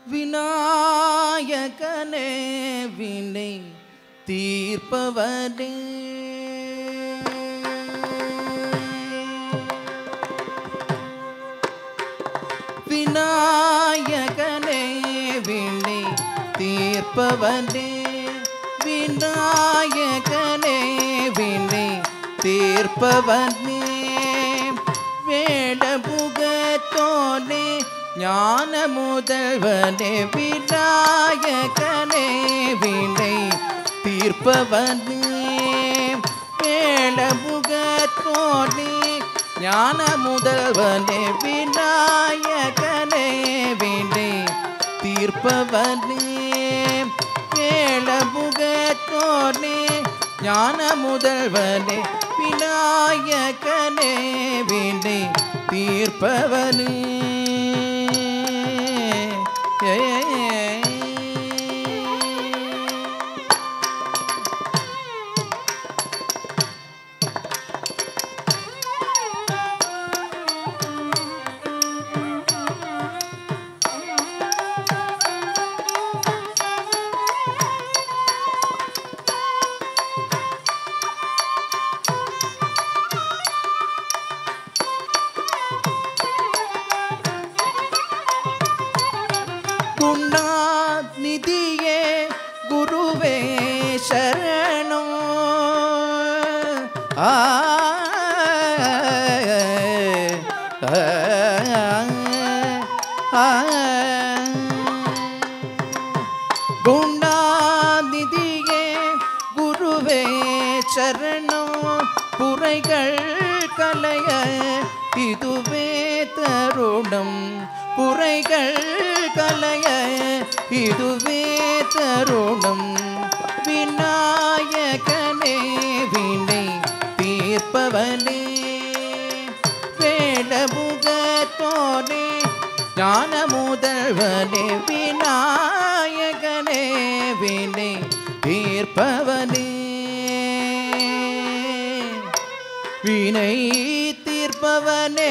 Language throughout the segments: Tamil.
விநாயகனே வினை தீர்ப்பவனே விநாயகனே வினை தீர்ப்பவனே விநாயகனே வினை தீர்ப்பவனே வேடமுகத்தோனே ஞான முதல்வனே விநாயகனே வினை தீர்ப்பவனே வேடமுகத்தோனே ஞான முதல்வனே விநாயகனே வினை தீர்ப்பவனே வேளமுகத்தோனே ஞான முதல்வனே விநாயகனே வினை தீர்ப்பவனே ஏ குணாநிதியே குருவே சரணம் ஆ ஆ, ஆ. குணாநிதியே குருவே சரணம் குறைகள் கலைய இதுவே தருணம் குறைகள் கலைய இதுவே தருணம் விநாயகனே வினை தீர்ப்பவனே வேடமுகத்தோனே ஞான முதல்வனே விநாயகனே வினை தீர்ப்பவனே வினை தீர்ப்பவனே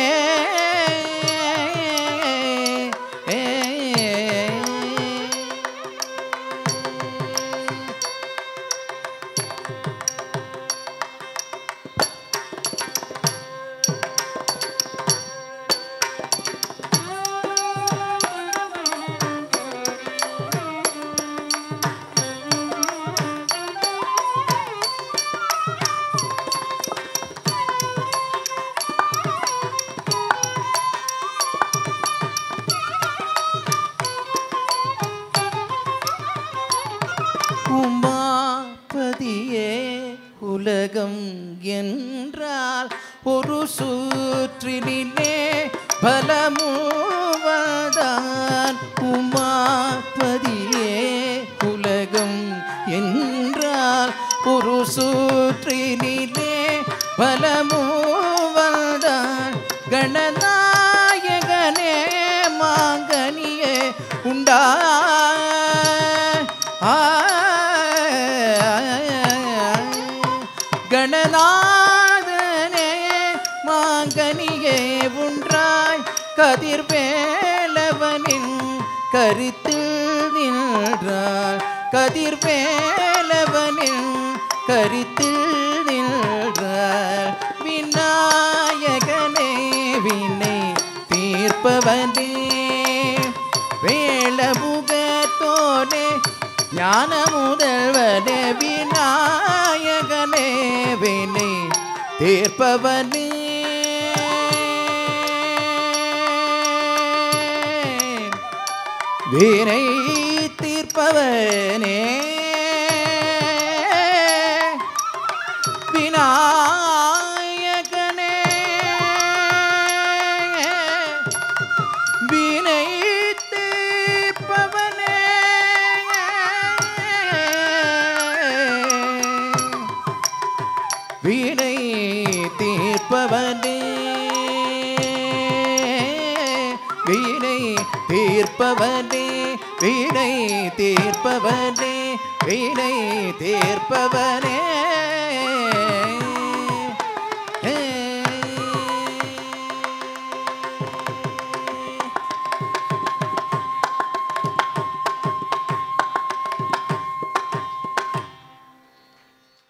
உமாபதியே உலகம் என்றால் ஒரு சூற்றினிலே பலமூவதான் உமாபதியே உலகம் என்றால் ஒரு சூற்றினிலே பலமூவதான் கணநாயகனே மாங்கனியே உண்டா ஆ கணநாதனே மாங்கனியே உன்றாய் கதிர்வேலவனின் கருத்தில் நின்றார் கதிர்வேலவனின் கருத்தில் நின்றார் விநாயகனே வினை தீர்ப்பவனே வேளமுகத்தோனே ஞான முதல்வனே விநாயகனே வினை தீர்ப்பவனே வீணை தீர்ப்பவனே விநாயகனே வீணை தீர்ப்பவனே வீணை தீர்ப்பவனே வீணை தீர்ப்பவனே வீணை தீர்ப்பவனே வீணை தீர்ப்பவனே